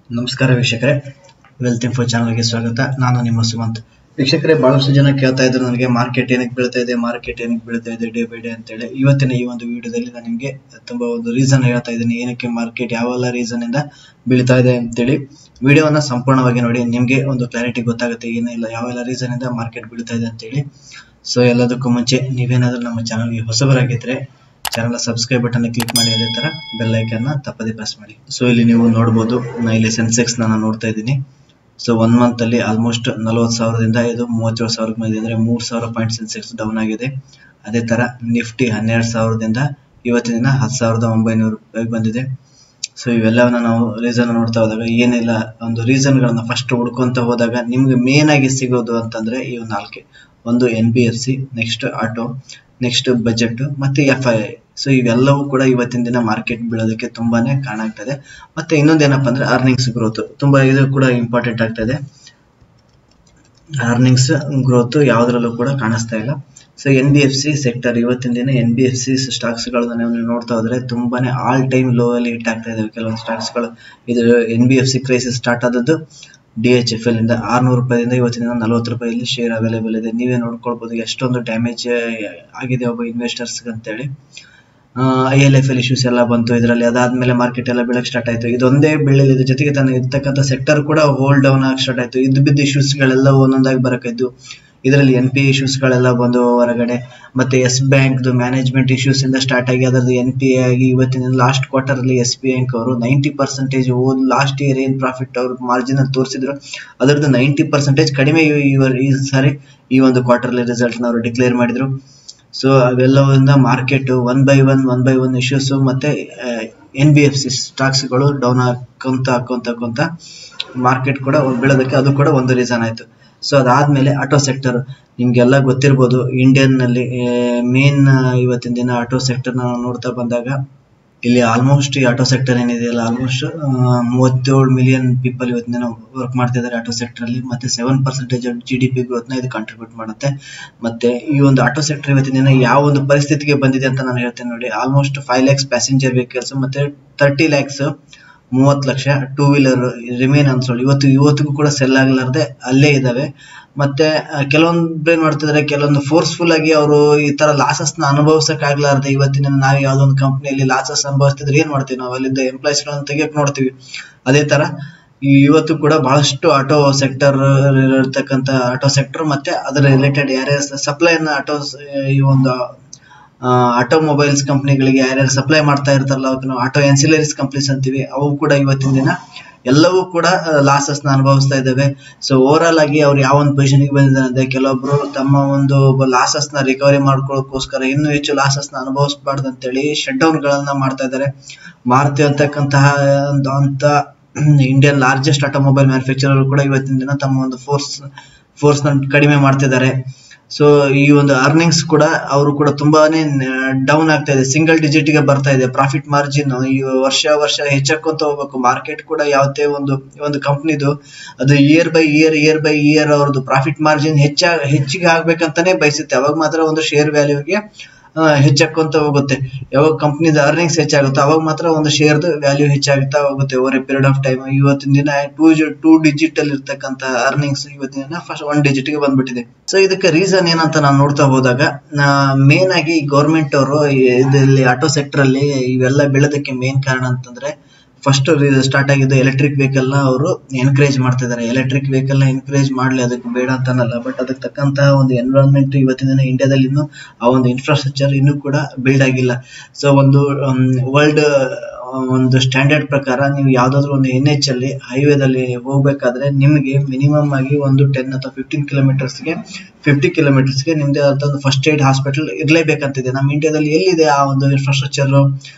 ನಮಸ್ಕಾರ ವೀಕ್ಷಕರೇ wealth info ಚಾನಲ್ಗೆ ಸ್ವಾಗತ ನಾನು ನಿಮ್ಮ ಸುಮಂತ್ ವೀಕ್ಷಕರೇ ಬಹಳಷ್ಟು ಜನ ಕೇಳ್ತಾ ಇದ್ರು ನನಗೆ ಮಾರ್ಕೆಟ್ ಏನಕ್ಕೆ ಬೀಳ್ತಾ ಇದೆ ಮಾರ್ಕೆಟ್ ಏನಕ್ಕೆ ಬೀಳ್ತಾ ಇದೆ ಡೇ ಬೈ ಡೇ ಅಂತೇಳಿ ಇವತ್ತಿನ ಈ ಒಂದು ವಿಡಿಯೋದಲ್ಲಿ ನಾನು ನಿಮಗೆ ತುಂಬಾ ಒಂದು ರೀಸನ್ ಹೇಳ್ತಾ ಇದ್ದೀನಿ ಏನಕ್ಕೆ ಮಾರ್ಕೆಟ್ ಯಾವೆಲ್ಲ ರೀಸನ್ ಇಂದ ಬೀಳ್ತಾ ಇದೆ ಅಂತೇಳಿ ವಿಡಿಯೋವನ್ನ ಸಂಪೂರ್ಣವಾಗಿ ನೋಡಿ ನಿಮಗೆ ಒಂದು ಕ್ಲಾರಿಟಿ ಗೊತ್ತಾಗುತ್ತೆ ಏನಿಲ್ಲ ಯಾವೆಲ್ಲ ರೀಸನ್ ಇಂದ ಮಾರ್ಕೆಟ್ ಬೀಳ್ತಾ ಇದೆ ಅಂತೇಳಿ ಸೊ ಎಲ್ಲದಕ್ಕೂ ಮುಂಚೆ ನೀವೇನಾದ್ರೂ ನಮ್ಮ ಚಾನಲ್ಗೆ ಹೊಸಬರಾಗಿದ್ರೆ ಚಾನಲ್ ಸಬ್ಸ್ಕ್ರೈಬ್ ಬಟನ್ ಕ್ಲಿಕ್ ಮಾಡಿ ಅದೇ ತರ ಬೆಲ್ ಐಕನ್ ತಪ್ಪದೆ ಪ್ರೆಸ್ ಮಾಡಿ ಸೊ ಇಲ್ಲಿ ನೀವು ನೋಡಬಹುದು ನಾ ಇಲ್ಲಿ ಸೆನ್ಸೆಕ್ಸ್ ನಾನು ನೋಡ್ತಾ ಇದ್ದೀನಿ ಸೊ ಒನ್ ಮಂತ್ ಅಲ್ಲಿ ಆಲ್ಮೋಸ್ಟ್ ನಲವತ್ತು ಸಾವಿರದಿಂದ ಇದು ಮೂವತ್ತೇಳು ಸಾವಿರಕ್ಕೆ ಬಂದಿದೆ ಅಂದ್ರೆ ಮೂರ್ ಸಾವಿರ ಪಾಯಿಂಟ್ ಸೆನ್ಸೆಕ್ಸ್ ಡೌನ್ ಆಗಿದೆ ಅದೇ ತರ ನಿಫ್ಟಿ ಹನ್ನೆರಡು ಸಾವಿರದಿಂದ ಇವತ್ತಿನ ದಿನ ಹತ್ತು ಸಾವಿರದ ಒಂಬೈನೂರು ರೂಪಾಯಿ ಬಂದಿದೆ ಸೊ ಇವೆಲ್ಲವನ್ನ ನಾವು ರೀಸನ್ ನೋಡ್ತಾ ಹೋದಾಗ ಏನಿಲ್ಲ ಒಂದು ರೀಸನ್ ಗಳನ್ನ ಫಸ್ಟ್ ಹುಡ್ಕೊಂತ ಹೋದಾಗ ನಿಮ್ಗೆ ಮೇನ್ ಆಗಿ ಸಿಗೋದು ಅಂತಂದ್ರೆ ಈ ನಾಲ್ಕೆ ಒಂದು N B F C next auto next budget ಮತ್ತೆ ಎಫ್ ಐ ಸೊ ಇವೆಲ್ಲವೂ ಕೂಡ ಇವತ್ತಿನ ದಿನ ಮಾರ್ಕೆಟ್ ಬೀಳೋದಕ್ಕೆ ತುಂಬಾನೇ ಕಾರಣ ಆಗ್ತದೆ ಮತ್ತೆ ಇನ್ನೊಂದೇನಪ್ಪ ಅಂದ್ರೆ ಅರ್ನಿಂಗ್ಸ್ ಗ್ರೋತ್ ತುಂಬಾ ಇದು ಕೂಡ ಇಂಪಾರ್ಟೆಂಟ್ ಆಗ್ತದೆ ಅರ್ನಿಂಗ್ಸ್ ಗ್ರೋತ್ ಯಾವ್ದ್ರಲ್ಲೂ ಕೂಡ ಕಾಣಿಸ್ತಾ ಇಲ್ಲ so N B F C sector ಇವತ್ತಿನ ದಿನ N B F C stocks ಗಳನ್ನ ನೀವು ನೋಡ್ತಾ ಹೋದ್ರೆ ತುಂಬಾನೇ ಆಲ್ ಟೈಮ್ ಲೋ ಅಲ್ಲಿ ಹಿಟ್ ಆಗ್ತಾ ಇದಾವೆ ಕೆಲವೊಂದು ಸ್ಟಾಕ್ಸ್ ಗಳು ಇದು N B F C crisis start ಆದದ್ದು ಡಿ ಎಚ್ ಎಫ್ ಎಲ್ ಇಂದ ಆರ್ನೂರು ರೂಪಾಯಿಂದ ಇವತ್ತಿನ ದಿನ ನಲವತ್ತು ರೂಪಾಯಿಯಲ್ಲಿ ಶೇರ್ ಅವೈಲೇಬಲ್ ಇದೆ ನೀವೇ ನೋಡ್ಕೊಳ್ಬಹುದು ಎಷ್ಟೊಂದು ಡ್ಯಾಮೇಜ್ ಆಗಿದೆ ಒಬ್ಬ ಇನ್ವೆಸ್ಟರ್ಸ್ ಅಂತೇಳಿ I L F L issues ಎಲ್ಲ ಬಂತು ಇದರಲ್ಲಿ ಅದಾದ್ಮೇಲೆ ಮಾರ್ಕೆಟ್ ಎಲ್ಲ ಬೀಳಕ್ ಸ್ಟಾರ್ಟ್ ಆಯ್ತು ಇದೊಂದೇ ಬೀಳಲಿಲ್ಲ ಇದ್ರ ಜೊತೆಗೆ ತನ್ನ ಇರ್ತಕ್ಕಂಥ ಸೆಕ್ಟರ್ ಕೂಡ ಹೋಲ್ಡ್ ಡೌನ್ ಆಗಿ ಸ್ಟಾರ್ಟ್ ಆಯ್ತು ಇದ್ದು ಬಿದ್ದು ಇಶ್ಯೂಸ್ ಗಳೆಲ್ಲ ಒಂದೊಂದಾಗಿ ಬರಕಿದ್ದು ಇದರಲ್ಲಿ ಎನ್ ಪಿ ಇಶ್ಯೂಸ್ ಗಳೆಲ್ಲ ಬಂದು ಹೊರಗಡೆ ಮತ್ತೆ ಎಸ್ ಬ್ಯಾಂಕ್ ಮ್ಯಾನೇಜ್ಮೆಂಟ್ ಇಶ್ಯೂಸ್ ಇಂದ ಸ್ಟಾರ್ಟ್ ಆಗಿ ಅದರದ್ದು ಎನ್ ಪಿ ಎ ಆಗಿ ಇವತ್ತಿನ ಲಾಸ್ಟ್ ಕ್ವಾರ್ಟರ್ ಅಲ್ಲಿ ಎಸ್ ಬಿ ಬ್ಯಾಂಕ್ ಅವರು ನೈಂಟಿ ಪರ್ಸೆಂಟೇಜ್ ಓದ್ ಲಾಸ್ಟ್ ಇಯರ್ ಏನ್ ಪ್ರಾಫಿಟ್ ಅವ್ರ ಮಾರ್ಜಿನ್ ಅಲ್ಲಿ ತೋರಿಸಿದ್ರು ಅದರದ್ದು ನೈಂಟಿ ಪರ್ಸೆಂಟೇಜ್ ಕಡಿಮೆ ಈ ಸಾರಿ ಈ ಒಂದು ಕ್ವಾರ್ಟರ್ಲಿ ರಿಸಲ್ಟ್ ಅವರು ಡಿಕ್ಲೇರ್ ಮಾಡಿದ್ರು ಸೊ ಅವೆಲ್ಲವರಿಂದ market one by one one by one issues ಮತ್ತೆ N B F C stocks ಗಳು ಡೌನ್ ಹಾಕೊಂತ ಹಾಕೊಂತ ಹಾಕೊಂತ ಮಾರ್ಕೆಟ್ ಕೂಡ ಬೀಳೋದಕ್ಕೆ ಅದು ಕೂಡ ಒಂದು ರೀಸನ್ ಆಯ್ತು ಸೊ ಅದಾದ್ಮೇಲೆ ಆಟೋ ಸೆಕ್ಟರ್ ನಿಮ್ಗೆಲ್ಲ ಗೊತ್ತಿರ್ಬೋದು ಇಂಡಿಯನ್ ನಲ್ಲಿ ಮೇನ್ ಇವತ್ತಿನ ದಿನ ಆಟೋ ಸೆಕ್ಟರ್ ನಾವು ನೋಡ್ತಾ ಬಂದಾಗ ಇಲ್ಲಿ ಆಲ್ಮೋಸ್ಟ್ ಈ ಆಟೋ ಸೆಕ್ಟರ್ ಏನಿದೆಯಲ್ಲ ಆಲ್ಮೋಸ್ಟ್ ಮೂವತ್ತೇಳು ಮಿಲಿಯನ್ ಪೀಪಲ್ ಇವತ್ತಿನ ದಿನ ವರ್ಕ್ ಮಾಡ್ತಿದ್ದಾರೆ ಆಟೋ ಸೆಕ್ಟರ್ ಅಲ್ಲಿ ಮತ್ತೆ seven percentage G D P growth ನ ಇದು ಕಾಂಟ್ರಿಬ್ಯೂಟ್ ಮಾಡುತ್ತೆ ಮತ್ತೆ ಈ ಒಂದು ಆಟೋ ಸೆಕ್ಟರ್ ಇವತ್ತಿನ ದಿನ ಯಾವ ಒಂದು ಪರಿಸ್ಥಿತಿಗೆ ಬಂದಿದೆ ಅಂತ ನಾನು ಹೇಳ್ತೇನೆ ನೋಡಿ almost five lakhs passenger vehicles ಮತ್ತೆ ತರ್ಟಿ ಲ್ಯಾಕ್ಸ್ ಮೂವತ್ತು ಲಕ್ಷ ಟೂ ವೀಲರ್ ರಿಮೇನ್ ಅನ್ಸೋಳು ಇವತ್ತು ಇವತ್ತಿಗೂ ಕೂಡ ಸೆಲ್ ಆಗಲಾರ್ದೆ ಅಲ್ಲೇ ಇದಾವೆ ಮತ್ತೆ ಕೆಲವೊಂದು ಏನ್ ಮಾಡ್ತಿದ್ದಾರೆ ಕೆಲವೊಂದು ಫೋರ್ಸ್ಫುಲ್ ಆಗಿ ಅವರು ಈ ತರ ಲಾಸಸ್ ನ ಅನುಭವಿಸಕ್ ಆಗ್ಲಾರ್ದೆ ಇವತ್ತಿನ ನಾವು ಯಾವ್ದೋ ಒಂದು ಕಂಪ್ನಿಯಲ್ಲಿ ಲಾಸಸ್ ಅನುಭವಿಸ್ತಿದ್ರೆ ಏನ್ ಮಾಡ್ತೀವಿ ನಾವು ಅಲ್ಲಿಂದ ಎಂಪ್ಲಾಯ್ಸ್ ಗಳನ್ನ ತೆಗಿಯಕ್ ನೋಡ್ತೀವಿ ಅದೇ ತರ ಇವತ್ತು ಕೂಡ ಬಹಳಷ್ಟು ಆಟೋ ಸೆಕ್ಟರ್ ಇರತಕ್ಕಂತ ಆಟೋ ಸೆಕ್ಟರ್ ಮತ್ತೆ ಅದರ ರಿಲೇಟೆಡ್ ಯಾರ್ಯಾರು ಸಪ್ಲೈನ ಆಟೋ ಈ ಒಂದು ಆಟೋಮೊಬೈಲ್ಸ್ ಕಂಪ್ನಿಗಳಿಗೆ ಯಾರ್ಯಾರು ಸಪ್ಲೈ ಮಾಡ್ತಾ ಇರ್ತಾರಲ್ಲ ಅವಕ್ಕೆ ಆಟೋ ಎನ್ಸಿಲರೀಸ್ ಕಂಪ್ನೀಸ್ ಅಂತೀವಿ ಅವು ಕೂಡ ಇವತ್ತಿನ ದಿನ ಎಲ್ಲವೂ ಕೂಡ ಲಾಸಸ್ ನ ಅನುಭವಿಸ್ತಾ ಇದ್ದಾವೆ ಸೊ ಓವರ್ ಆಲ್ ಆಗಿ ಅವ್ರು ಯಾವ ಒಂದು ಪೊಸಿಷನ್ ಬಂದಿದ್ದಾರೆ ಅಂದ್ರೆ ಕೆಲವೊಬ್ರು ತಮ್ಮ ಒಂದು ಲಾಸಸ್ ನ ರಿಕವರಿ ಮಾಡ್ಕೊಳ್ಳೋಕೋಸ್ಕರ ಇನ್ನೂ ಹೆಚ್ಚು ಲಾಸಸ್ ನ ಅನುಭವಿಸಬಾರ್ದು ಅಂತೇಳಿ ಶಟ್ ಡೌನ್ ಗಳನ್ನ ಮಾಡ್ತಾ ಇದ್ದಾರೆ ಮಾರುತಿ ಅಂತಕ್ಕಂತಹ ಅಂತ ಇಂಡಿಯನ್ ಲಾರ್ಜೆಸ್ಟ್ ಆಟೋಮೊಬೈಲ್ ಮ್ಯಾನುಫ್ಯಾಕ್ಚರರ್ ಕೂಡ ಇವತ್ತಿನ ದಿನ ತಮ್ಮ ಒಂದು ಫೋರ್ಸ್ ಫೋರ್ಸ್ ನ ಕಡಿಮೆ ಮಾಡ್ತಿದ್ದಾರೆ ಸೊ ಈ ಒಂದು ಅರ್ನಿಂಗ್ಸ್ ಕೂಡ ಅವರು ಕೂಡ ತುಂಬಾನೇ ಡೌನ್ ಆಗ್ತಾ ಇದೆ ಸಿಂಗಲ್ ಡಿಜಿಟ್ ಗೆ ಬರ್ತಾ ಇದೆ ಪ್ರಾಫಿಟ್ ಮಾರ್ಜಿನ್ ಈ ವರ್ಷ ವರ್ಷ ಹೆಚ್ಚಾಕೊಂತ ಹೋಗ್ಬೇಕು ಮಾರ್ಕೆಟ್ ಕೂಡ ಯಾವುದೇ ಒಂದು ಒಂದು ಕಂಪ್ನಿದು ಅದು year by year year by year ಅವ್ರದ್ದು ಪ್ರಾಫಿಟ್ ಮಾರ್ಜಿನ್ ಹೆಚ್ಚ ಹೆಚ್ಚಿಗೆ ಆಗ್ಬೇಕಂತಾನೆ ಬಯಸುತ್ತೆ ಅವಾಗ ಮಾತ್ರ ಒಂದು ಶೇರ್ ವ್ಯಾಲ್ಯೂಗೆ ಹೆಚ್ಚಾಕೊಂತ ಹೋಗುತ್ತೆ ಯಾವಾಗ ಕಂಪ್ನಿದ ಅರ್ನಿಂಗ್ಸ್ ಹೆಚ್ಚಾಗುತ್ತೆ ಅವಾಗ ಮಾತ್ರ ಒಂದು ಶೇರ್ದು ವ್ಯಾಲ್ಯೂ ಹೆಚ್ಚಾಗುತ್ತಾ ಹೋಗುತ್ತೆ over a period of time ಇವತ್ತಿನ ದಿನ ಟೂ ಟೂ ಡಿಜಿಟ್ ಅಲ್ಲಿ ಇರ್ತಕ್ಕಂತ ಅರ್ನಿಂಗ್ಸ್ ಇವತ್ತಿನ ದಿನ ಫಸ್ಟ್ ಒನ್ ಡಿಜಿಟ್ ಗೆ ಬಂದ್ಬಿಟ್ಟಿದೆ ಸೊ ಇದಕ್ಕೆ ರೀಸನ್ ಏನಂತ ನಾವು ನೋಡ್ತಾ ಹೋದಾಗ ಮೇನ್ ಆಗಿ ಗೌರ್ಮೆಂಟ್ ಅವರು ಇದರಲ್ಲಿ ಆಟೋ ಸೆಕ್ಟರ್ ಅಲ್ಲಿ ಇವೆಲ್ಲ ಬೆಳೆದಕ್ಕೆ ಮೇನ್ ಕಾರಣ ಅಂತಂದ್ರೆ ಫಸ್ಟ್ ಸ್ಟಾರ್ಟ್ ಆಗಿದ್ದು ಎಲೆಕ್ಟ್ರಿಕ್ ವೆಹಿಕಲ್ ನ ಅವರು ಎನ್ಕರೇಜ್ ಮಾಡ್ತಿದ್ದಾರೆ ಎಲೆಕ್ಟ್ರಿಕ್ ವೆಹಿಕಲ್ ನ ಎನ್ಕರೇಜ್ ಮಾಡ್ಲಿ ಅದಕ್ಕೆ ಬೇಡ ಅಂತ ಅನ್ನಲ್ಲ ಬಟ್ ಅದಕ್ಕೆ ತಕ್ಕಂತಹ ಒಂದು ಎನ್ವಿರಾನ್ಮೆಂಟ್ ಇವತ್ತಿನ ದಿನ ಇಂಡಿಯಾದಲ್ಲಿ ಇನ್ನು ಆ ಒಂದು ಇನ್ಫ್ರಾಸ್ಟ್ರಕ್ಚರ್ ಇನ್ನೂ ಕೂಡ ಬಿಲ್ಡ್ ಆಗಿಲ್ಲ ಸೊ ಒಂದು ವರ್ಲ್ಡ್ ಒಂದು ಸ್ಟ್ಯಾಂಡರ್ಡ್ ಪ್ರಕಾರ ನೀವು ಯಾವ್ದಾದ್ರು ಒಂದು ಎನ್ ಎಚ್ ಅಲ್ಲಿ ಹೈವೇದಲ್ಲಿ ಹೋಗ್ಬೇಕಾದ್ರೆ ನಿಮಗೆ ಮಿನಿಮಮ್ ಆಗಿ ಒಂದು ಟೆನ್ ಅಥವಾ ಫಿಫ್ಟೀನ್ ಕಿಲೋಮೀಟರ್ಸ್ಗೆ ಫಿಫ್ಟಿ ಕಿಲೋಮೀಟರ್ಸ್ಗೆ ನಿಮ್ದೇ ಆದ ಒಂದು ಫಸ್ಟ್ ಏಡ್ ಹಾಸ್ಪಿಟಲ್ ಇರ್ಲೇಬೇಕಂತಿದೆ ನಮ್ಮ ಇಂಡಿಯಾದಲ್ಲಿ ಎಲ್ಲಿದೆ ಆ ಒಂದು ಇನ್ಫ್ರಾಸ್ಟ್ರಕ್ಚರ್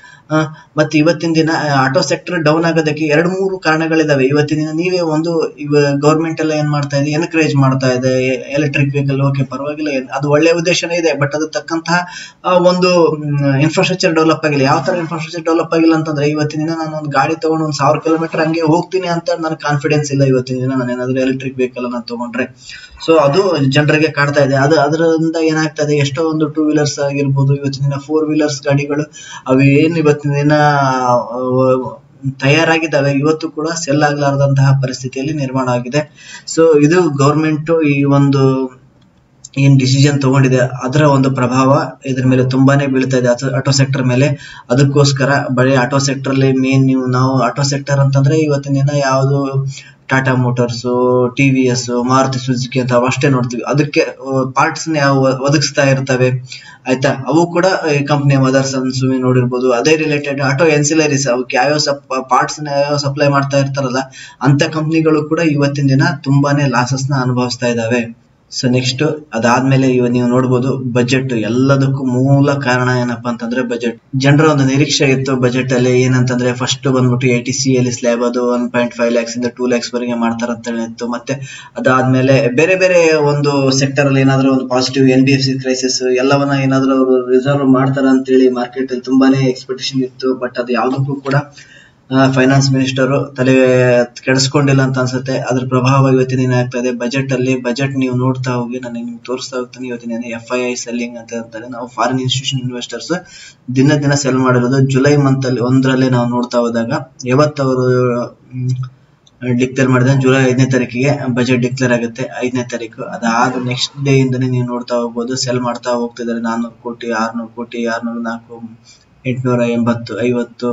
ಮತ್ತೆ ಇವತ್ತಿನ ದಿನ ಆಟೋ ಸೆಕ್ಟರ್ ಡೌನ್ ಆಗೋದಕ್ಕೆ ಎರಡು ಮೂರು ಕಾರಣಗಳಿದಾವೆ ಇವತ್ತಿನ ದಿನ ನೀವೇ ಒಂದು ಗೌರ್ಮೆಂಟ್ ಎಲ್ಲ ಏನ್ ಮಾಡ್ತಾ ಇದೆ ಎನ್ಕರೇಜ್ ಮಾಡ್ತಾ ಇದೆ ಎಲೆಕ್ಟ್ರಿಕ್ ವೆಹಿಕಲ್ ಓಕೆ ಪರವಾಗಿಲ್ಲ ಅದು ಒಳ್ಳೆ ಉದ್ದೇಶನೇ ಇದೆ ಬಟ್ ಅದು ತಕ್ಕಂತಹ ಒಂದು ಇನ್ಫ್ರಾಸ್ಟ್ರಕ್ಚರ್ ಡೆವಲಪ್ ಆಗಿಲ್ಲ ಯಾವ ತರ ಇನ್ಫ್ರಾಸ್ಟ್ರಕ್ಚರ್ ಡೆವಲಪ್ ಆಗಿಲ್ಲ ಅಂತಂದ್ರೆ ಇವತ್ತಿನ ದಿನ ನಾನು ಒಂದು ಗಾಡಿ ತಗೊಂಡು ಒಂದು ಸಾವಿರ ಕಿಲೋಮೀಟರ್ ಹಂಗೆ ಹೋಗ್ತೀನಿ ಅಂತ ನನಗೆ ಕಾನ್ಫಿಡೆನ್ಸ್ ಇಲ್ಲ ಇವತ್ತಿನ ದಿನ ನಾನು ಏನಾದ್ರು ಎಲೆಕ್ಟ್ರಿಕ್ ವೆಹಿಕಲ್ ಅನ್ನ ತಗೊಂಡ್ರೆ ಸೊ ಅದು ಜನರಿಗೆ ಕಾಡ್ತಾ ಇದೆ ಅದು ಅದರಿಂದ ಏನಾಗ್ತಾ ಇದೆ ಎಷ್ಟೋ ಒಂದು ಟೂ ವೀಲರ್ಸ್ ಆಗಿರ್ಬೋದು ಇವತ್ತಿನ ದಿನ ಫೋರ್ ವೀಲರ್ಸ್ ಗಾಡಿಗಳು ಅವು ಏನ್ ಇವತ್ತಿನ ದಿನ ತಯಾರಾಗಿದ್ದಾವೆ ಇವತ್ತು ಕೂಡ ಸೆಲ್ ಆಗ್ಲಾರ್ದಂತಹ ಪರಿಸ್ಥಿತಿಯಲ್ಲಿ ನಿರ್ಮಾಣ ಆಗಿದೆ ಸೊ ಇದು ಗೌರ್ಮೆಂಟ್ ಈ ಒಂದು ಏನ್ ಡಿಸಿಷನ್ ತಗೊಂಡಿದೆ ಅದರ ಒಂದು ಪ್ರಭಾವ ಇದ್ರ ಮೇಲೆ ತುಂಬಾನೇ ಬೀಳ್ತಾ ಇದೆ ಆಟೋ ಸೆಕ್ಟರ್ ಮೇಲೆ ಅದಕ್ಕೋಸ್ಕರ ಬರೀ ಆಟೋ ಸೆಕ್ಟರ್ ಅಲ್ಲಿ ಮೇನ್ ನೀವು ನಾವು ಆಟೋ ಸೆಕ್ಟರ್ ಅಂತಂದ್ರೆ ಇವತ್ತಿನ ದಿನ ಯಾವುದು Tata motors T V S Maruti Suzuki ಅಂತ ಅವಷ್ಟೇ ನೋಡ್ತೀವಿ ಅದಕ್ಕೆ ಪಾರ್ಟ್ಸ್ ಯಾವ ಒದಗಿಸ್ತಾ ಇರ್ತವೆ ಆಯ್ತಾ ಅವು ಕೂಡ ಕಂಪ್ನಿ ಮದರ್ಸ್ ಅನ್ಸುವಿ ನೋಡಿರ್ಬೋದು ಅದೇ ರಿಲೇಟೆಡ್ ಆಟೋ ಎನ್ಸಿಲರೀಸ್ ಅವಕ್ಕೆ ಯಾವ್ಯಾವ ಸಪ್ ಪಾರ್ಟ್ಸ್ ಯಾವ್ಯಾವ ಸಪ್ಲೈ ಮಾಡ್ತಾ ಇರ್ತಾರಲ್ಲ ಅಂತ ಕಂಪ್ನಿಗಳು ಕೂಡ ಇವತ್ತಿನ ದಿನ ತುಂಬಾನೇ ಲಾಸಸ್ ನ ಅನುಭವಿಸ್ತಾ ಇದಾವೆ ಸೊ ನೆಕ್ಸ್ಟ್ ಅದಾದ್ಮೇಲೆ ಇವ ನೀವು ನೋಡ್ಬೋದು ಬಜೆಟ್ ಎಲ್ಲದಕ್ಕೂ ಮೂಲ ಕಾರಣ ಏನಪ್ಪಾ ಅಂತಂದ್ರೆ ಬಜೆಟ್ ಜನರ ಒಂದು ನಿರೀಕ್ಷೆ ಇತ್ತು ಬಜೆಟ್ ಅಲ್ಲಿ ಏನಂತಂದ್ರೆ ಫಸ್ಟ್ ಬಂದ್ಬಿಟ್ಟು ಎ ಟಿ ಸಿ ಅಲ್ಲಿ ಸ್ಲ್ಯಾಬ್ ಅದು ಒನ್ ಪಾಯಿಂಟ್ ಫೈವ್ ಲ್ಯಾಕ್ಸ್ ಇಂದ ಟೂ ಲ್ಯಾಕ್ಸ್ ವರೆಗೆ ಮಾಡ್ತಾರ ಅಂತ ಇತ್ತು ಮತ್ತೆ ಅದಾದ್ಮೇಲೆ ಬೇರೆ ಬೇರೆ ಒಂದು ಸೆಕ್ಟರ್ ಅಲ್ಲಿ ಏನಾದ್ರು ಒಂದು positive N B F C crisis ಎಲ್ಲವನ್ನ ಏನಾದ್ರು ಅವರು ರಿಸರ್ವ್ ಮಾಡ್ತಾರ ಅಂತೇಳಿ ಮಾರ್ಕೆಟ್ ಅಲ್ಲಿ ತುಂಬಾನೇ ಎಕ್ಸ್ಪೆಕ್ಟೇಷನ್ ಇತ್ತು ಬಟ್ ಅದು ಯಾವ್ದಕ್ಕೂ ಕೂಡ ಫೈನಾನ್ಸ್ ಮಿನಿಸ್ಟರ್ ತಲೆ ಕೆಡಿಸ್ಕೊಂಡಿಲ್ಲ ಅಂತ ಅನ್ಸುತ್ತೆ ಅದ್ರ ಪ್ರಭಾವ ಇವತ್ತಿನ ದಿನ ಆಗ್ತಾ ಇದೆ ಬಜೆಟ್ ಅಲ್ಲಿ ಬಜೆಟ್ ನೀವು ನೋಡ್ತಾ ಹೋಗಿ ನಾನು ನಿಮ್ಗೆ ತೋರಿಸ್ತಾ ಹೋಗ್ತೀನಿ ಇವತ್ತಿನ ದಿನ ಎಫ್ ಐ ಐ ಸೆಲ್ಲಿಂಗ್ ಅಂತ ಅಂತಾರೆ ನಾವು ಫಾರಿನ್ ಇನ್ಸ್ಟಿಟ್ಯೂಷನ್ ಇನ್ವೆಸ್ಟರ್ಸ್ ದಿನ ದಿನ ಸೆಲ್ ಮಾಡಿರೋದು ಜುಲೈ ಮಂತ್ ಅಲ್ಲಿ ಒಂದರಲ್ಲಿ ನಾವು ನೋಡ್ತಾ ಹೋದಾಗ ಯಾವತ್ತು ಅವರು ಡಿಕ್ಲೇರ್ ಮಾಡಿದ್ರೆ ಜುಲೈ ಐದನೇ ತಾರೀಕಿಗೆ ಬಜೆಟ್ ಡಿಕ್ಲೇರ್ ಆಗುತ್ತೆ ಐದನೇ ತಾರೀಕು ಅದಾದ ನೆಕ್ಸ್ಟ್ ಡೇ ಇಂದನೇ ನೀವು ನೋಡ್ತಾ ಹೋಗ್ಬೋದು ಸೆಲ್ ಮಾಡ್ತಾ ಹೋಗ್ತಿದ್ದಾರೆ ನಾನ್ನೂರು ಕೋಟಿ ಆರ್ನೂರು ಕೋಟಿ ಆರ್ನೂರು ನಾಲ್ಕು ಎಂಟುನೂರ ಎಂಬತ್ತು ಐವತ್ತು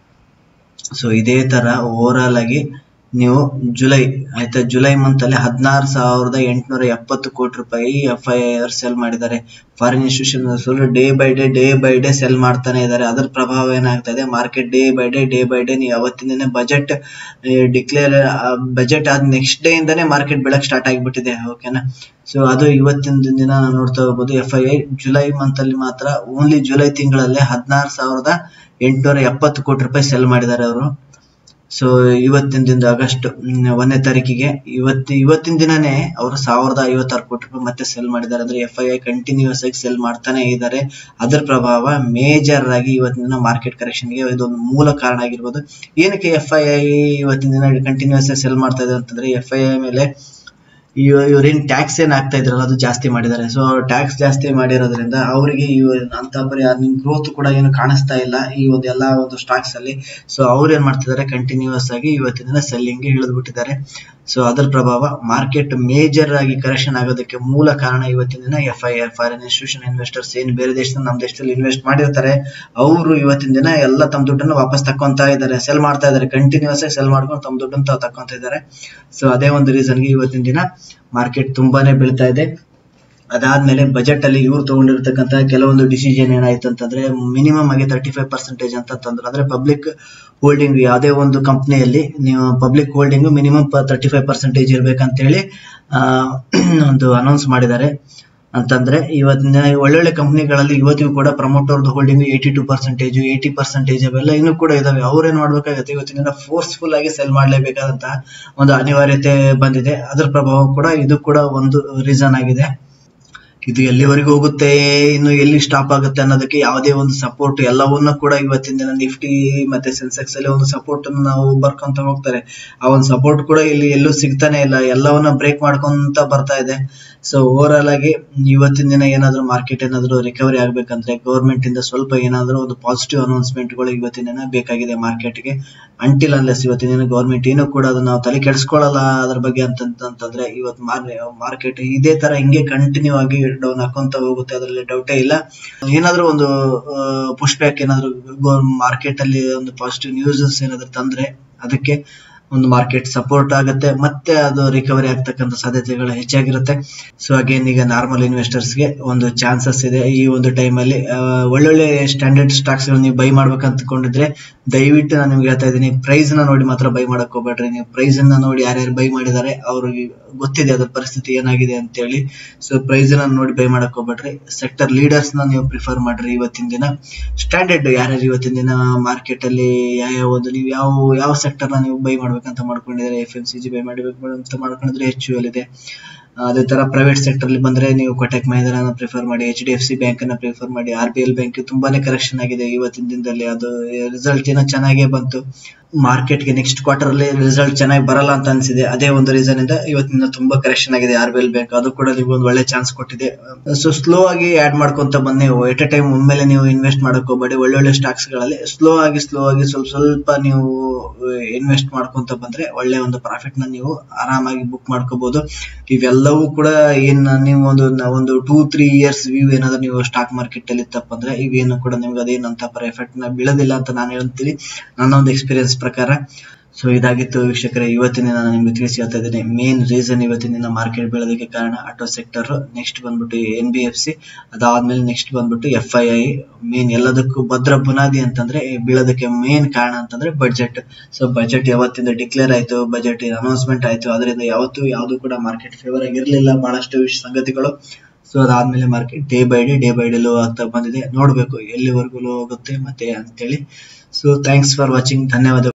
ಸೊ ಇದೇ ತರ ಓವರ್ ಆಲ್ ಆಗಿ ನೀವು ಜುಲೈ ಆಯ್ತಾ ಜುಲೈ ಮಂತ್ ಅಲ್ಲಿ ಹದಿನಾರು ಸಾವಿರದ ಎಂಟುನೂರ ಎಪ್ಪತ್ತು ಕೋಟಿ ರೂಪಾಯಿ ಎಫ್ ಐ ಆರ್ ಸೆಲ್ ಮಾಡಿದ್ದಾರೆ foreign institution day by day day by day sell ಮಾಡ್ತಾನೆ ಇದ್ದಾರೆ ಅದರ ಪ್ರಭಾವ ಏನಾಗ್ತಾ ಇದೆ market day by day day by day ನೀವು ಅವತ್ತಿನ ಬಜೆಟ್ ಡಿಕ್ಲೇರ್ ಬಜೆಟ್ ಆದ ನೆಕ್ಸ್ಟ್ ಡೇ ಇಂದಾನೆ ಮಾರ್ಕೆಟ್ ಬೆಳಕ್ ಸ್ಟಾರ್ಟ್ ಆಗಿಬಿಟ್ಟಿದೆ ಓಕೆನಾ ಸೊ ಅದು ಇವತ್ತಿನ ದಿನ ನಾವು ನೋಡ್ತಾ ಹೋಗ್ಬೋದು F I I July month ಅಲ್ಲಿ ಮಾತ್ರ ಓನ್ಲಿ ಜುಲೈ ತಿಂಗಳಲ್ಲೇ ಹದಿನಾರು ಸಾವಿರದ ಎಂಟುನೂರ ಎಪ್ಪತ್ತು ಕೋಟಿ ರೂಪಾಯಿ ಸೆಲ್ ಮಾಡಿದ್ದಾರೆ ಅವರು ಸೊ ಇವತ್ತಿನ ದಿನದ ಆಗಸ್ಟ್ ಒಂದನೇ ತಾರೀಕಿಗೆ ಇವತ್ತು ಇವತ್ತಿನ ದಿನನೇ ಅವರು ಸಾವಿರದ ಐವತ್ತಾರು ಕೋಟಿ ರೂಪಾಯಿ ಮತ್ತೆ ಸೆಲ್ ಮಾಡಿದ್ದಾರೆ ಅಂದ್ರೆ ಎಫ್ ಐ ಐ ಕಂಟಿನ್ಯೂಸ್ ಆಗಿ ಸೆಲ್ ಮಾಡ್ತಾನೆ ಇದ್ದಾರೆ ಅದರ ಪ್ರಭಾವ ಮೇಜರ್ ಆಗಿ ಇವತ್ತಿನ ದಿನ ಮಾರ್ಕೆಟ್ ಕರೆಕ್ಷನ್ಗೆ ಇದೊಂದು ಮೂಲ ಕಾರಣ ಆಗಿರ್ಬೋದು ಏನಕ್ಕೆ ಎಫ್ ಐ ಐ ಇವತ್ತಿನ ದಿನ ಕಂಟಿನ್ಯೂಸ್ ಆಗಿ ಸೆಲ್ ಮಾಡ್ತಾ ಇದೆ ಅಂತಂದ್ರೆ ಎಫ್ ಐ ಐ ಮೇಲೆ ಇವ್ರೇನ್ ಟ್ಯಾಕ್ಸ್ ಏನ್ ಆಗ್ತಾ ಇದ್ರಲ್ಲ ಅದು ಜಾಸ್ತಿ ಮಾಡಿದ್ದಾರೆ ಸೊ ಟ್ಯಾಕ್ಸ್ ಜಾಸ್ತಿ ಮಾಡಿರೋದ್ರಿಂದ ಅವರಿಗೆ ಅಂತ ಬರೀ ಅರ್ನಿಂಗ್ ಗ್ರೋತ್ ಕೂಡ ಏನು ಕಾಣಿಸ್ತಾ ಇಲ್ಲ ಈ ಒಂದು ಎಲ್ಲಾ ಒಂದು ಸ್ಟಾಕ್ಸ್ ಅಲ್ಲಿ ಸೊ ಅವ್ರು ಏನ್ ಮಾಡ್ತಿದ್ದಾರೆ ಕಂಟಿನ್ಯೂಸ್ ಆಗಿ ಇವತ್ತಿನ ದಿನ ಸೆಲ್ಲಿಂಗ್ ಇಳಿದು ಬಿಟ್ಟಿದ್ದಾರೆ ಸೊ ಅದರ ಪ್ರಭಾವ ಮಾರ್ಕೆಟ್ ಮೇಜರ್ ಆಗಿ ಕರೆಕ್ಷನ್ ಆಗೋದಕ್ಕೆ ಮೂಲ ಕಾರಣ ಇವತ್ತಿನ ದಿನ F I R foreign institution investors ಏನ್ ಬೇರೆ ದೇಶದ ನಮ್ಮ ದೇಶದಲ್ಲಿ ಇನ್ವೆಸ್ಟ್ ಮಾಡಿರ್ತಾರೆ ಅವರು ಇವತ್ತಿನ ದಿನ ಎಲ್ಲ ತಮ್ಮ ದುಡ್ಡನ್ನು ವಾಪಸ್ ತಕೊಂತ ಇದ್ದಾರೆ ಸೆಲ್ ಮಾಡ್ತಾ ಇದ್ದಾರೆ ಕಂಟಿನ್ಯೂಸ್ ಆಗಿ ಸೆಲ್ ಮಾಡ್ಕೊಂಡು ತಮ್ಮ ದುಡ್ಡನ್ನು ತಾವು ತಕೊಂತ ಇದ್ದಾರೆ ಸೊ ಅದೇ ಒಂದು ರೀಸನ್ಗೆ ಇವತ್ತಿನ ದಿನ ಮಾರ್ಕೆಟ್ ತುಂಬಾನೇ ಬೀಳ್ತಾ ಇದೆ ಅದಾದ್ಮೇಲೆ ಬಜೆಟ್ ಅಲ್ಲಿ ಇವ್ರು ತಗೊಂಡಿರ್ತಕ್ಕಂತ ಕೆಲವೊಂದು ಡಿಸಿಷನ್ ಏನಾಯ್ತು ಅಂತಂದ್ರೆ ಮಿನಿಮಮ್ ಆಗಿ ತರ್ಟಿ ಫೈವ್ ಪರ್ಸೆಂಟೇಜ್ ಅಂತ ತಂದ್ರು ಅಂದ್ರೆ ಪಬ್ಲಿಕ್ ಹೋಲ್ಡಿಂಗ್ ಯಾವುದೇ ಒಂದು ಕಂಪ್ನಿಯಲ್ಲಿ ನೀವು public holding minimum thirty five percentage ಇರ್ಬೇಕಂತ ಹೇಳಿ ಒಂದು ಅನೌನ್ಸ್ ಮಾಡಿದ್ದಾರೆ ಅಂತಂದ್ರೆ ಇವತ್ತಿನ ಒಳ್ಳೊಳ್ಳೆ ಕಂಪ್ನಿಗಳಲ್ಲಿ ಇವತ್ತಿಗೂ ಕೂಡ ಪ್ರಮೋಟರ್ದು holding eighty two percentage eighty percentage ಅವೆಲ್ಲ ಇನ್ನೂ ಕೂಡ ಇದಾವೆ ಅವ್ರೇನ್ ಮಾಡ್ಬೇಕಾಗತ್ತೆ ಇವತ್ತಿನ ಫೋರ್ಸ್ಫುಲ್ ಆಗಿ ಸೆಲ್ ಮಾಡಲೇಬೇಕಾದಂತಹ ಒಂದು ಅನಿವಾರ್ಯತೆ ಬಂದಿದೆ ಅದರ ಪ್ರಭಾವ ಕೂಡ ಇದು ಕೂಡ ಒಂದು ರೀಸನ್ ಆಗಿದೆ ಇದು ಎಲ್ಲಿವರೆಗೂ ಹೋಗುತ್ತೆ ಇನ್ನು ಎಲ್ಲಿ ಸ್ಟಾಪ್ ಆಗುತ್ತೆ ಅನ್ನೋದಕ್ಕೆ ಯಾವುದೇ ಒಂದು ಸಪೋರ್ಟ್ ಎಲ್ಲವನ್ನ ಕೂಡ ಇವತ್ತಿನ ದಿನ ನಿಫ್ಟಿ ಮತ್ತೆ ಸೆನ್ಸೆಕ್ಸ್ ಅಲ್ಲಿ ಒಂದು ಸಪೋರ್ಟ್ ಅನ್ನು ನಾವು ಬರ್ಕೊಂತ ಹೋಗ್ತಾರೆ ಆ ಒಂದು ಸಪೋರ್ಟ್ ಕೂಡ ಇಲ್ಲಿ ಎಲ್ಲೂ ಸಿಗ್ತಾನೆ ಇಲ್ಲ ಎಲ್ಲವನ್ನ ಬ್ರೇಕ್ ಮಾಡ್ಕೊಂತ ಬರ್ತಾ ಇದೆ ಸೊ ಓವರ್ ಆಲ್ ಆಗಿ ಇವತ್ತಿನ ದಿನ ಏನಾದ್ರು ಮಾರ್ಕೆಟ್ ಏನಾದ್ರು ರಿಕವರಿ ಆಗ್ಬೇಕಂದ್ರೆ ಗೌರ್ಮೆಂಟ್ ಇಂದ ಸ್ವಲ್ಪ ಏನಾದ್ರು ಒಂದು ಪಾಸಿಟಿವ್ ಅನೌನ್ಸ್ಮೆಂಟ್ ಗಳು ಇವತ್ತಿನ ದಿನ ಬೇಕಾಗಿದೆ ಮಾರ್ಕೆಟ್ಗೆ ಅಂಟಿಲ್ ಅನ್ಲೆಸ್ ಇವತ್ತಿನ ದಿನ ಗೌರ್ಮೆಂಟ್ ಏನು ಕೂಡ ಅದನ್ನ ನಾವು ತಲೆ ಕೆಡಿಸ್ಕೊಳ್ಳಲ್ಲ ಅದ್ರ ಬಗ್ಗೆ ಅಂತಂತಂದ್ರೆ ಇವತ್ತು ಮಾರ್ಕೆಟ್ ಇದೇ ತರ ಹಿಂಗೆ ಕಂಟಿನ್ಯೂ ಆಗಿ ಡೌನ್ ಹಾಕೊಂತ ಹೋಗುತ್ತೆ ಅದರಲ್ಲಿ ಡೌಟೇ ಇಲ್ಲ ಏನಾದ್ರೂ ಒಂದು ಪುಷ್ ಬ್ಯಾಕ್ ಏನಾದ್ರು ಮಾರ್ಕೆಟ್ ಅಲ್ಲಿ ಒಂದು ಪಾಸಿಟಿವ್ ನ್ಯೂಸಸ್ ಏನಾದ್ರು ತಂದ್ರೆ ಅದಕ್ಕೆ ಒಂದು ಮಾರ್ಕೆಟ್ ಸಪೋರ್ಟ್ ಆಗುತ್ತೆ ಮತ್ತೆ ಅದು ರಿಕವರಿ ಆಗ್ತಕ್ಕಂಥ ಸಾಧ್ಯತೆಗಳು ಹೆಚ್ಚಾಗಿರುತ್ತೆ ಸೊ ಅಗೇನ್ ಈಗ ನಾರ್ಮಲ್ ಇನ್ವೆಸ್ಟರ್ಸ್ಗೆ ಒಂದು ಚಾನ್ಸಸ್ ಇದೆ ಈ ಒಂದು ಟೈಮಲ್ಲಿ ಒಳ್ಳೊಳ್ಳೆ ಸ್ಟ್ಯಾಂಡರ್ಡ್ ಸ್ಟಾಕ್ಸ್ ನೀವು ಬೈ ಮಾಡ್ಬೇಕು ಅಂದ್ಕೊಂಡಿದ್ರೆ ದಯವಿಟ್ಟು ನಾನು ನಿಮ್ಗೆ ಹೇಳ್ತಾ ಇದ್ದೀನಿ ಪ್ರೈಸ್ ನ ನೋಡಿ ಮಾತ್ರ ಬೈ ಮಾಡಕ್ ಹೋಗ್ಬೇಡ್ರಿ ನೀವು ಪ್ರೈಸ್ ಅನ್ನ ನೋಡಿ ಯಾರ್ಯಾರು ಬೈ ಮಾಡಿದ್ದಾರೆ ಅವ್ರಿಗೆ ಗೊತ್ತಿದೆ ಅದ್ರ ಪರಿಸ್ಥಿತಿ ಏನಾಗಿದೆ ಅಂತ ಹೇಳಿ ಸೊ ಪ್ರೈಸ್ ನ ನೋಡಿ ಬೈ ಮಾಡಕ್ ಹೋಗ್ಬೇಡ್ರಿ ಸೆಕ್ಟರ್ ಲೀಡರ್ಸ್ ನ ನೀವು ಪ್ರಿಫರ್ ಮಾಡ್ರಿ ಇವತ್ತಿನ ದಿನ ಸ್ಟ್ಯಾಂಡರ್ಡ್ ಯಾರ್ಯಾರು ಇವತ್ತಿನ ದಿನ ಮಾರ್ಕೆಟ್ ಅಲ್ಲಿ ಯಾವ ಒಂದು ನೀವು ಯಾವ ಯಾವ ಸೆಕ್ಟರ್ ನ ನೀವು ಬೈ ಮಾಡ್ಬೇಕಂತ ಮಾಡ್ಕೊಂಡಿದ್ರೆ F M C G buy ಮಾಡಬೇಕು ಅಂತ ಮಾಡ್ಕೊಂಡಿದ್ರೆ ಎಚ್ ಯು ಎಲ್ ಇದೆ ಅದೇ ತರ ಪ್ರೈವೇಟ್ ಸೆಕ್ಟರ್ ಅಲ್ಲಿ ಬಂದ್ರೆ ನೀವು ಕೊಟಕ್ ಮಹಿಂದ್ರಾನ ಪ್ರಿಫರ್ ಮಾಡಿ H D F C bank ಅನ್ನ ಪ್ರಿಫರ್ ಮಾಡಿ ಆರ್ ಬಿ ಎಲ್ ಬ್ಯಾಂಕ್ ತುಂಬಾನೇ ಕರೆಕ್ಷನ್ ಆಗಿದೆ ಇವತ್ತಿನ ದಿನದಲ್ಲಿ ಅದು ರಿಸಲ್ಟ್ ಏನೋ ಚೆನ್ನಾಗೇ ಬಂತು ಮಾರ್ಕೆಟ್ಗೆ ನೆಕ್ಸ್ಟ್ ಕ್ವಾರ್ಟರ್ ಅಲ್ಲಿ ರಿಸಲ್ಟ್ ಚೆನ್ನಾಗಿ ಬರಲ್ಲ ಅಂತ ಅನ್ಸಿದೆ ಅದೇ ಒಂದು ರೀಸನ್ ಇಂದ ಇವತ್ತಿನ ತುಂಬಾ ಕರೆಕ್ಷನ್ ಆಗಿದೆ ಆರ್ ಬಿ ಎಲ್ ಬ್ಯಾಂಕ್ ಅದು ಕೂಡ ನಿಮ್ಗೆ ಒಂದು ಒಳ್ಳೆ ಚಾನ್ಸ್ ಕೊಟ್ಟಿದೆ ಸೊ ಸ್ಲೋ ಆಗಿ ಆಡ್ ಮಾಡ್ಕೊಂತ ಬನ್ನಿ ಎಟ್ ಎ ಟೈಮ್ ಒಮ್ಮೆಲೆ ನೀವು ಇನ್ವೆಸ್ಟ್ ಮಾಡಕ್ ಹೋಗ್ಬೇಡಿ ಒಳ್ಳೊಳ್ಳೆ ಸ್ಟಾಕ್ಸ್ ಗಳಲ್ಲಿ ಸ್ಲೋ ಆಗಿ ಸ್ಲೋ ಆಗಿ ಸ್ವಲ್ಪ ಸ್ವಲ್ಪ ನೀವು ಇನ್ವೆಸ್ಟ್ ಮಾಡ್ಕೊಂತ ಬಂದ್ರೆ ಒಳ್ಳೆ ಒಂದು ಪ್ರಾಫಿಟ್ ನ ನೀವು ಆರಾಮಾಗಿ ಬುಕ್ ಮಾಡ್ಕೋಬಹುದು ಇವೆಲ್ಲವೂ ಕೂಡ ಏನ್ ನೀವು ಒಂದು ಒಂದು ಟೂ ತ್ರೀ ಇಯರ್ಸ್ ವ್ಯೂ ಏನಾದ್ರು ನೀವು ಸ್ಟಾಕ್ ಮಾರ್ಕೆಟ್ ಅಲ್ಲಿ ತಪ್ಪಂದ್ರೆ ಇವೇನು ಕೂಡ ನಿಮ್ಗೆ ಅದೇನಂತ ಪರ ಎಫೆಕ್ಟ್ ನ ಬೀಳೋದಿಲ್ಲ ಅಂತ ನಾನು ಹೇಳ್ತೀನಿ ನನ್ನ ಒಂದು ಎಕ್ಸ್ಪೀರಿಯನ್ಸ್ ಪ್ರಕಾರ ಸೊ ಇದಾಗಿತ್ತು ವೀಕ್ಷಕರೇ ಇವತ್ತಿನ ನಾನು ನಿಮ್ಗೆ ತಿಳಿಸಿ ಹೇಳ್ತಾ ಇದ್ದೀನಿ ಮೇನ್ ರೀಸನ್ ಇವತ್ತಿನ ದಿನ ಮಾರ್ಕೆಟ್ ಬೀಳೋದಕ್ಕೆ ಕಾರಣ ಆಟೋ ಸೆಕ್ಟರ್ ನೆಕ್ಸ್ಟ್ ಬಂದ್ಬಿಟ್ಟು ಎನ್ ಬಿ ಎಫ್ ಸಿ ಅದಾದ್ಮೇಲೆ ನೆಕ್ಸ್ಟ್ ಬಂದ್ಬಿಟ್ಟು ಎಫ್ ಐ ಐ ಮೇನ್ ಎಲ್ಲದಕ್ಕೂ ಭದ್ರ ಬುನಾದಿ ಅಂತಂದ್ರೆ ಈ ಬೀಳೋದಕ್ಕೆ ಮೇನ್ ಕಾರಣ ಅಂತಂದ್ರೆ ಬಜೆಟ್ ಸೊ ಬಜೆಟ್ ಯಾವತ್ತಿಂದ ಡಿಕ್ಲೇರ್ ಆಯ್ತು ಬಜೆಟ್ ಅನೌನ್ಸ್ಮೆಂಟ್ ಆಯ್ತು ಅದರಿಂದ ಯಾವತ್ತೂ ಯಾವುದು ಕೂಡ ಮಾರ್ಕೆಟ್ ಫೇವರ್ ಆಗಿರ್ಲಿಲ್ಲ ಬಹಳಷ್ಟು ವಿಷ ಸಂಗತಿಗಳು ಸೊ ಅದಾದ್ಮೇಲೆ market day by day day by day low ಆಗ್ತಾ ಬಂದಿದೆ ನೋಡ್ಬೇಕು ಎಲ್ಲಿವರೆಗೂ ಲೋ ಹೋಗುತ್ತೆ ಮತ್ತೆ ಅಂತೇಳಿ ಸೊ ಥ್ಯಾಂಕ್ಸ್ ಫಾರ್ ವಾಚಿಂಗ್ ಧನ್ಯವಾದ